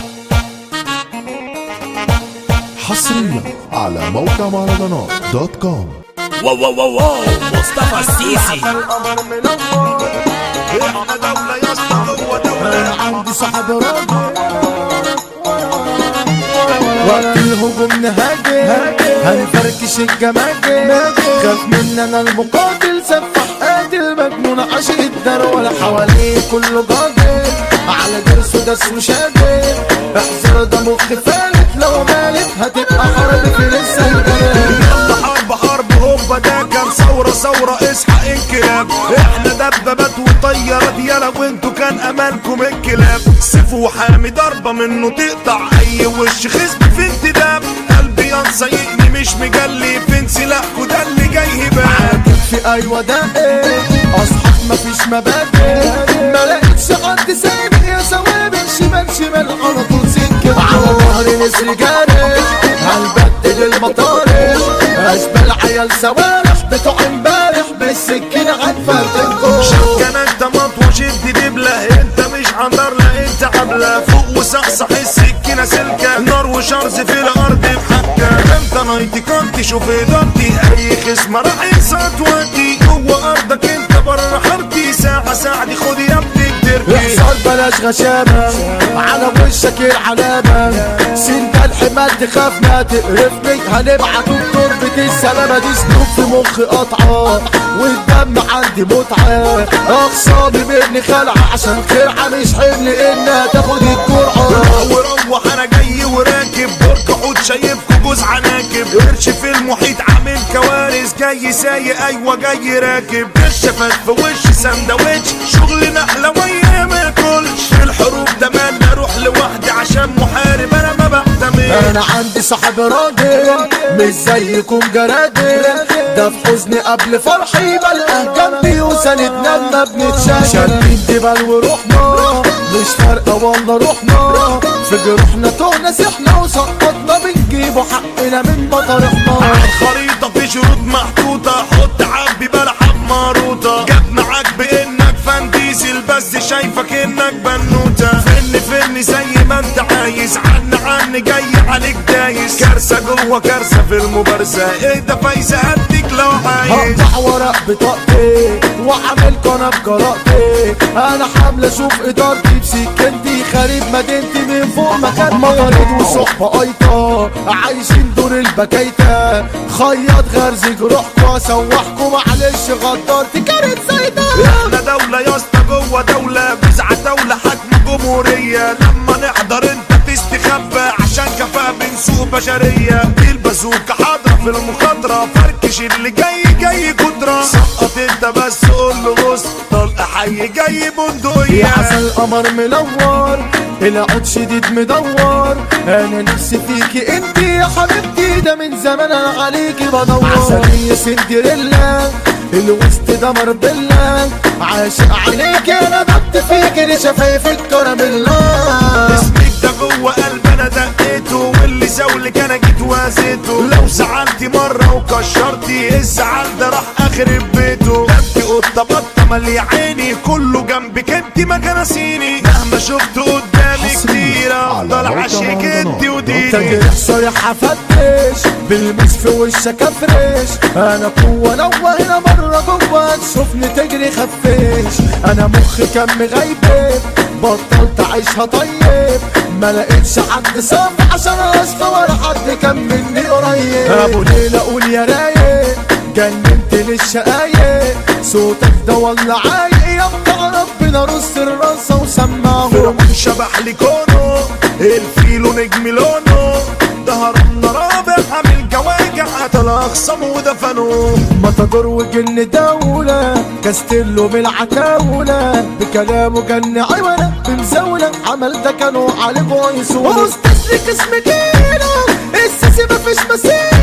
حصريا على موقع مهرجانات دوت كوم واو واو واو واو مصطفى السيسي القمر منور احنا دولة يا اسطى هو دولة عندي صاحب راجل وقت الهجوم نهاجم هنفركش الجماجم خاف مننا المقاتل سفح قاتل مجنون عاشق الدار ولا حواليه كله جاجل على درسه دس وشادل احذر ده مخ فالت لو مالت هتبقى حرب في لسه الجلال يلا حرب حرب هوبا ده كان ثورة ثورة اصحى انقلاب احنا دبابات وطيارات يلا وانتوا كان امالكم الكلاب سيف وحامي ضربة منه تقطع اي وش خصم في انتداب قلبي ينسيقني مش مجلي فين سلاحكوا ده اللي جاي بقى في ايوه ده ايه اصحاب مفيش مبادئ ما لقيتش حد سابق يا سوابق شمال شمال على طول سكه على ظهر نسر جارح هنبدل المطارح اشبال عيال سوارح بتوع امبارح بالسكينه هنفرتكم كان انت مطوة شد دبلة انت مش عنتر لا انت عبلة فوق وصحصح السكينة سلكة نار وشرز في الارض بحكة انت نايتي كنت شوف ادارتي اي خصم راح ينسى توقتي جوه ارضك انت بره حارتي ساعة ساعدي خد يا ابني التركي احصر بلاش غشامة على وشك العلامة سين ده الحمال تخاف ما تقرفني هنبعت تربة السلامة دي سلوك في مخي قطعة والدم عندي متعة اخصامي مني خلعة عشان خرعة مش حمل انها تاخد الجرعة وروح انا جاي وراكب برج حوت شايفكوا جوز عناكب قرش في المحيط عامل كوارث جاي سايق ايوه جاي راكب كشفت في وش سندوتش شغل نحلوية ما ياكلش في الحروب ده مال اروح لوحدي عشان محارب انا ما بعتمد انا عندي صاحب راجل مش زيكم جرادل ده في حزني قبل فرحي بلقى جنبي وسندنا لما بنتشاكل شادين جبال ورحنا مش فارقة والله روحنا في جروحنا تهنا سحنا وسقطنا بنجيبوا حقنا من مطارحنا الخريطة في شروط محطوطة حط عبي بلحق ماروطة جاب معاك بانك فان ديزل بس شايفك انك بنوتة فن فن زي ما انت عايز عن عن جاي عليك دايس كارثة جوه كارثة في المبارزة ايه ده فايزة هديك لو عايز هقطع ورق بطاقتي واعمل قناة بجرأتي انا حامل اشوف ادارتي بسكنتي خارب مدينتي من فوق مكان مغاريد وصحبة ايطة عايشين دور البكايتة خياط غرز جروحكوا اسوحكوا معلش غدارتي كانت سيطرة احنا دولة يا اسطى جوه دولة جزعة دولة حكم جمهورية لما نحضر انت تستخبى عشان كفاءة بنسوق بشرية دي البازوكة حاضرة في المخاطرة فركش اللي جاي جاي قدرة سقط انت بس قول له بص طلق حي جاي بندقية يا عسل قمر منور العود شديد مدور انا نفسي فيكي انت يا حبيبتي ده من زمان انا عليكي بدور عسلية سندريلا الوسط ده مربلة عاشق عليكي انا ضبط فيكي دي شفايفك كراميلا اسمك ده جوه قلب انا دقيته واللي زولك انا جيت وازيته لو زعلتي مرة وكشرتي الزعل ده راح اخرب بيته ده انت قطة بطة مالية عيني كله جنبك انت ما كنسيني مهما شفت قدامي كتير على افضل موقع عشيك مهرجانات انت وديني تجرح صريح افتش بالمس في وشك افرش انا قوة نوه هنا مرة جوه تشوفني تجري خفش انا مخي كان مغيبب بطلت اعيشها طيب ما لقيتش حد صافي عشان اصفى ولا حد كان مني قريب ابو ليلى قول يا رايق جننت للشقايق صوتك ده والله عايق يا بتاع ربنا رص الرصة وسمعه فرعون شبح لي كونه الفيلو نجم لونه ظهرنا رابع عامل جواجع قتل اخصم ودفنوه مطدور وجن دولة كاستيلو بالعتاولة بكلامه جن عيونة بمزاولة عمل ده كانوا عليه كويس واستسلك اسم كيلو السيسي مفيش مسيرة